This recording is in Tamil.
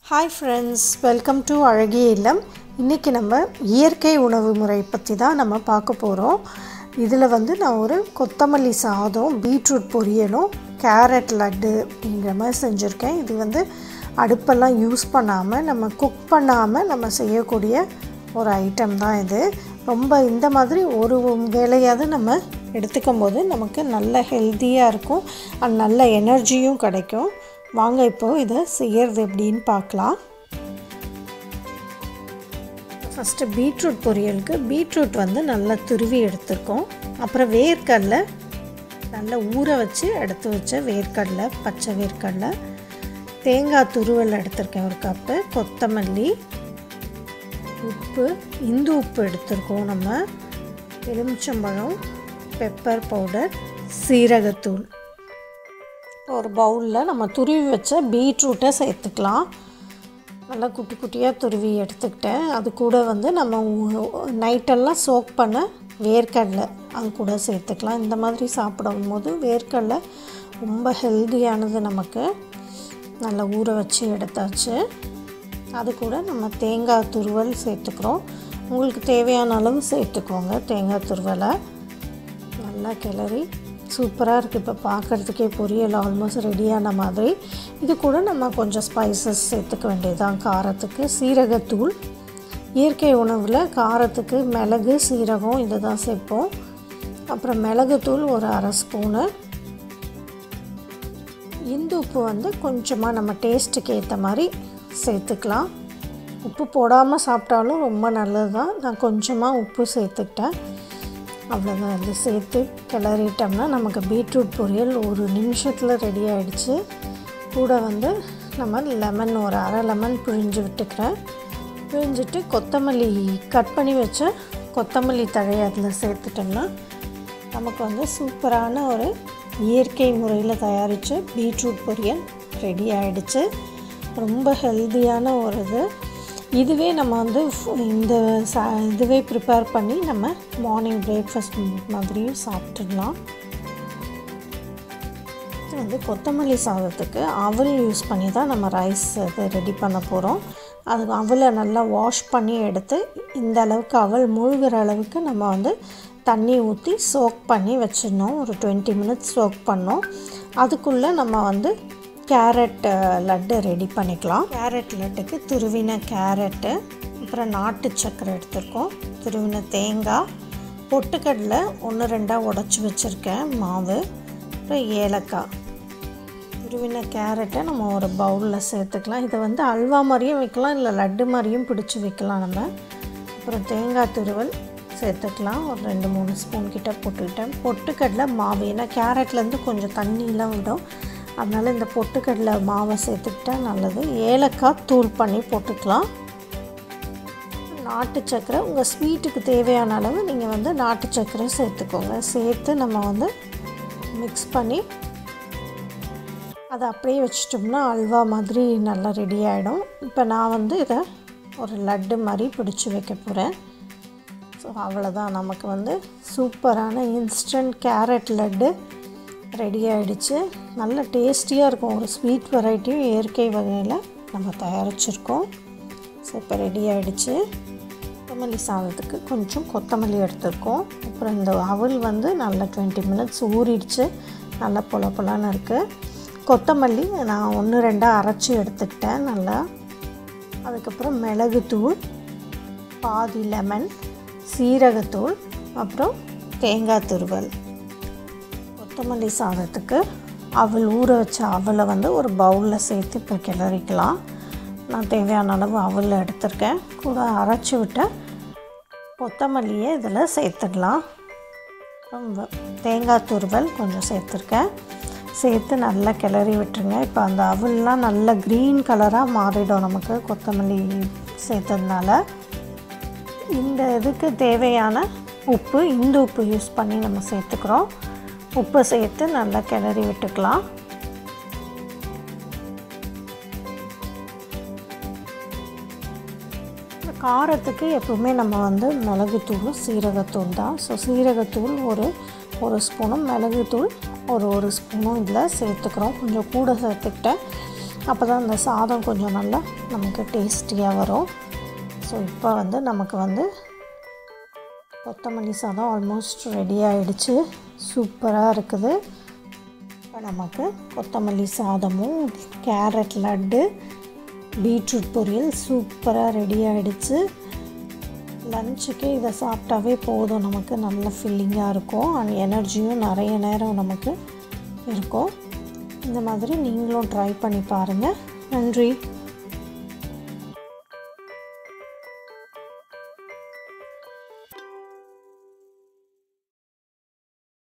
ஹாய் ஃப்ரெண்ட்ஸ் வெல்கம் டு அழகிய இல்லம் இன்றைக்கி நம்ம இயற்கை உணவு முறை பற்றி தான் நம்ம பார்க்க போகிறோம் இதில் வந்து நான் ஒரு கொத்தமல்லி சாதம் பீட்ரூட் பொரியலும் கேரட் லட்டு அப்படிங்கிற மாதிரி செஞ்சுருக்கேன் இது வந்து அடுப்பெல்லாம் யூஸ் பண்ணாமல் நம்ம குக் பண்ணாமல் நம்ம செய்யக்கூடிய ஒரு ஐட்டம் தான் இது ரொம்ப இந்த மாதிரி ஒரு வேலையாவது நம்ம எடுத்துக்கும் போது நமக்கு நல்ல ஹெல்த்தியாக இருக்கும் அண்ட் நல்ல எனர்ஜியும் கிடைக்கும் வாங்க இப்போது இதை செய்கிறது எப்படின்னு பார்க்கலாம் ஃபஸ்ட்டு பீட்ரூட் பொரியலுக்கு பீட்ரூட் வந்து நல்லா துருவி எடுத்துருக்கோம் அப்புறம் வேர்க்கடலை நல்லா ஊற வச்சு எடுத்து வச்ச வேர்க்கடலை பச்சை வேர்க்கடலை தேங்காய் துருவல் எடுத்திருக்கேன் ஒரு கப்பு கொத்தமல்லி உப்பு இந்து உப்பு எடுத்திருக்கோம் நம்ம எலுமிச்சம்பழம் பெப்பர் பவுடர் சீரகத்தூள் ஒரு பவுலில் நம்ம துருவி வச்ச பீட்ரூட்டை சேர்த்துக்கலாம் நல்லா குட்டி குட்டியாக துருவி எடுத்துக்கிட்டேன் அது கூட வந்து நம்ம நைட்டெல்லாம் சோக் பண்ண வேர்க்கடலை அது கூட சேர்த்துக்கலாம் இந்த மாதிரி சாப்பிடும் போது வேர்க்கடலை ரொம்ப ஹெல்த்தியானது நமக்கு நல்லா ஊற வச்சு எடுத்தாச்சு அது கூட நம்ம தேங்காய் துருவல் சேர்த்துக்கிறோம் உங்களுக்கு தேவையான அளவு சேர்த்துக்கோங்க தேங்காய் துருவலை நல்லா கிளறி சூப்பராக இருக்குது இப்போ பார்க்குறதுக்கே பொரியல் ஆல்மோஸ்ட் ரெடியான மாதிரி இது கூட நம்ம கொஞ்சம் ஸ்பைசஸ் சேர்த்துக்க வேண்டியதுதான் காரத்துக்கு சீரகத்தூள் இயற்கை உணவில் காரத்துக்கு மிளகு சீரகம் இதை தான் சேர்ப்போம் அப்புறம் மிளகுத்தூள் ஒரு அரை ஸ்பூனு இந்து உப்பு வந்து கொஞ்சமாக நம்ம டேஸ்ட்டுக்கு ஏற்ற மாதிரி சேர்த்துக்கலாம் உப்பு போடாமல் சாப்பிட்டாலும் ரொம்ப நல்லது தான் நான் கொஞ்சமாக உப்பு சேர்த்துக்கிட்டேன் அவ்வளோதான் இது சேர்த்து கிளறிட்டோம்னா நமக்கு பீட்ரூட் பொரியல் ஒரு நிமிஷத்தில் ரெடி ஆகிடுச்சு கூட வந்து நம்ம லெமன் ஒரு அரை லெமன் பிழிஞ்சு விட்டுக்கிறேன் பிழிஞ்சிட்டு கொத்தமல்லி கட் பண்ணி வச்ச கொத்தமல்லி தழையை அதில் சேர்த்துட்டோம்னா நமக்கு வந்து சூப்பரான ஒரு இயற்கை முறையில் தயாரித்த பீட்ரூட் பொரியல் ரெடி ஆகிடுச்சு ரொம்ப ஹெல்த்தியான ஒரு இது இதுவே நம்ம வந்து இந்த சா இதுவே ப்ரிப்பேர் பண்ணி நம்ம மார்னிங் பிரேக்ஃபாஸ்ட் மாதிரியும் சாப்பிட்டுடலாம் இது வந்து கொத்தமல்லி சாதத்துக்கு அவல் யூஸ் பண்ணி தான் நம்ம ரைஸ் இது ரெடி பண்ண போகிறோம் அது அவலை நல்லா வாஷ் பண்ணி எடுத்து இந்த அளவுக்கு அவல் முழுகிற அளவுக்கு நம்ம வந்து தண்ணி ஊற்றி சோக் பண்ணி வச்சிடணும் ஒரு டுவெண்ட்டி மினிட்ஸ் சோக் பண்ணோம் அதுக்குள்ளே நம்ம வந்து கேரட் லட்டு ரெடி பண்ணிக்கலாம் கேரட் லட்டுக்கு துருவின கேரட்டு அப்புறம் நாட்டு சக்கரை எடுத்திருக்கோம் துருவின தேங்காய் பொட்டுக்கடலை ஒன்று ரெண்டாக உடச்சி வச்சுருக்கேன் மாவு அப்புறம் ஏலக்காய் துருவின கேரட்டை நம்ம ஒரு பவுலில் சேர்த்துக்கலாம் இதை வந்து அல்வா மாதிரியும் வைக்கலாம் இல்லை லட்டு மாதிரியும் பிடிச்சி வைக்கலாம் நம்ம அப்புறம் தேங்காய் துருவல் சேர்த்துக்கலாம் ஒரு ரெண்டு மூணு ஸ்பூன் கிட்ட போட்டுக்கிட்டேன் பொட்டுக்கடலை மாவு ஏன்னா கேரட்லேருந்து கொஞ்சம் தண்ணியெலாம் விடும் அதனால் இந்த பொட்டுக்கடலை மாவை சேர்த்துக்கிட்டா நல்லது ஏலக்காய் தூள் பண்ணி போட்டுக்கலாம் நாட்டு சக்கரை உங்கள் ஸ்வீட்டுக்கு தேவையான அளவு நீங்கள் வந்து நாட்டு சக்கரை சேர்த்துக்கோங்க சேர்த்து நம்ம வந்து மிக்ஸ் பண்ணி அதை அப்படியே வச்சிட்டோம்னா அல்வா மாதிரி நல்லா ரெடி ஆகிடும் இப்போ நான் வந்து இதை ஒரு லட்டு மாதிரி பிடிச்சி வைக்க போகிறேன் ஸோ அவ்வளோதான் நமக்கு வந்து சூப்பரான இன்ஸ்டன்ட் கேரட் லட்டு ரெடி ஆகிடுச்சு நல்ல டேஸ்டியாக இருக்கும் ஒரு ஸ்வீட் வெரைட்டியும் இயற்கை வகையில் நம்ம தயாரிச்சிருக்கோம் ஸோ இப்போ ரெடி ஆகிடுச்சு கொத்தமல்லி சாதத்துக்கு கொஞ்சம் கொத்தமல்லி எடுத்திருக்கோம் அப்புறம் இந்த அவல் வந்து நல்லா டுவெண்ட்டி மினிட்ஸ் ஊறிடுச்சு நல்லா பொல பொலான்னு இருக்குது கொத்தமல்லி நான் ஒன்று ரெண்டாக அரைச்சி எடுத்துக்கிட்டேன் நல்லா அதுக்கப்புறம் மிளகுத்தூள் பாதி லெமன் சீரகத்தூள் அப்புறம் தேங்காய் துருவல் கொத்தமல்லி சாதத்துக்கு அவல் ஊற வச்ச அவலை வந்து ஒரு பவுலில் சேர்த்து இப்போ கிளறிக்கலாம் நான் தேவையான அளவு அவல் எடுத்திருக்கேன் கூட அரைச்சி விட்ட கொத்தமல்லியை இதில் சேர்த்துடலாம் தேங்காய் துருவல் கொஞ்சம் சேர்த்துருக்கேன் சேர்த்து நல்லா கிளறி விட்டுருங்க இப்போ அந்த அவல்லாம் நல்ல க்ரீன் கலராக மாறிடும் நமக்கு கொத்தமல்லி சேர்த்ததுனால இந்த இதுக்கு தேவையான உப்பு இந்து உப்பு யூஸ் பண்ணி நம்ம சேர்த்துக்கிறோம் உப்பு சேர்த்து நல்லா கிளறி விட்டுக்கலாம் காரத்துக்கு எப்பவுமே நம்ம வந்து மிளகுத்தூளும் சீரகத்தூள் தான் ஸோ சீரகத்தூள் ஒரு ஒரு ஸ்பூனும் மிளகுத்தூள் ஒரு ஒரு ஸ்பூனும் இதில் சேர்த்துக்கிறோம் கொஞ்சம் கூட சேர்த்துக்கிட்டேன் அப்போ தான் அந்த சாதம் கொஞ்சம் நல்லா நமக்கு டேஸ்டியாக வரும் ஸோ இப்போ வந்து நமக்கு வந்து கொத்தமல்லி சாதம் ஆல்மோஸ்ட் ரெடி ஆகிடுச்சு சூப்பராக இருக்குது இப்போ நமக்கு கொத்தமல்லி சாதமும் கேரட் லட்டு பீட்ரூட் பொரியல் சூப்பராக ரெடி ஆகிடுச்சு லஞ்சுக்கு இதை சாப்பிட்டாவே போதும் நமக்கு நல்ல ஃபில்லிங்காக இருக்கும் அண்ட் எனர்ஜியும் நிறைய நேரம் நமக்கு இருக்கும் இந்த மாதிரி நீங்களும் ட்ரை பண்ணி பாருங்கள் நன்றி